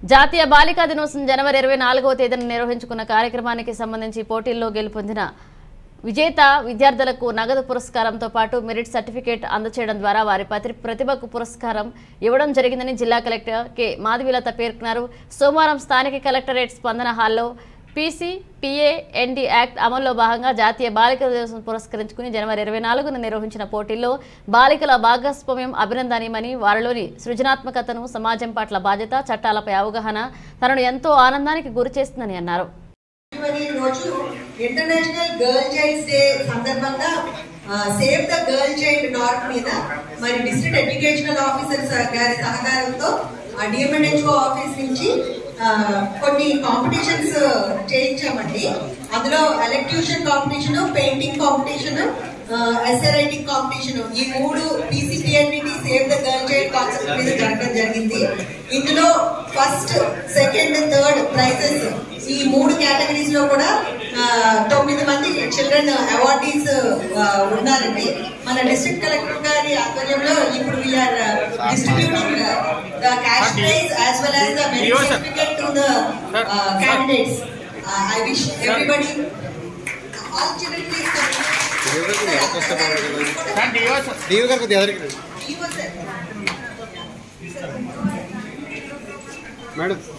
జాతీయ బాలికా దినోత్సవం జనవరి ఇరవై నాలుగవ తేదీన నిర్వహించుకున్న కార్యక్రమానికి సంబంధించి పోటీల్లో గెలుపొందిన విజేత విద్యార్థులకు నగదు పురస్కారంతో పాటు మెరిట్ సర్టిఫికేట్ అందచేయడం ద్వారా వారి ప్రతి- ప్రతిభకు పురస్కారం ఇవ్వడం జరిగిందని జిల్లా కలెక్టర్ కె మాధవీలత పేర్కొన్నారు సోమవారం స్థానిక కలెక్టరేట్ స్పందన హాల్లో పీసీ పిఏ ఎన్డీ యాక్ట్ అమల్లో భాగంగా జాతీయ బాలికల దినోత్సవం పురస్కరించుకుని జనవరి ఇరవై నాలుగున నిర్వహించిన పోటీల్లో బాలికల భాగస్వామ్యం అభినందనీయమని వారిలోని సృజనాత్మకతను సమాజం పట్ల బాధ్యత చట్టాలపై అవగాహన తనను ఎంతో ఆనందానికి గురిచేస్తుందని అన్నారు మరి ఈ రోజు ఇంటర్నేషనల్ గర్ల్ చైల్డ్ డే సందర్భంగా save the girl child north మీద మరి డిస్ట్రిక్ట్ ఎడ్యుకేషనల్ ఆఫీసర్ గారి సహకారంతో డిఎంఎన్హెచ్ఓ ఆఫీస్ నుంచి ఆ, కొన్ని కాంపిటీషన్స్ చేయించామండి అందులో elocution competition painting competition essay writing competition ఈ మూడు PCPNDT save the girl child concept మీద జరగడం జరిగింది ఇందులో ఫస్ట్ సెకండ్ థర్డ్ ప్రైజెస్ ఈ మూడు కేటగిరీస్ లో కూడా ఆ, తొమ్మిది మంది చిల్డ్రన్ అవార్డీస్ ఉన్నారండి మన డిస్ట్రిక్ట్ కలెక్టర్ గారి ఆధ్వర్యంలో ఇప్పుడు we are distributing the cash prize as well as the merit certificate to the candidates I wish everybody all children దీవి గారు కొద్దిగా ఎదురుకి రండి. మేడం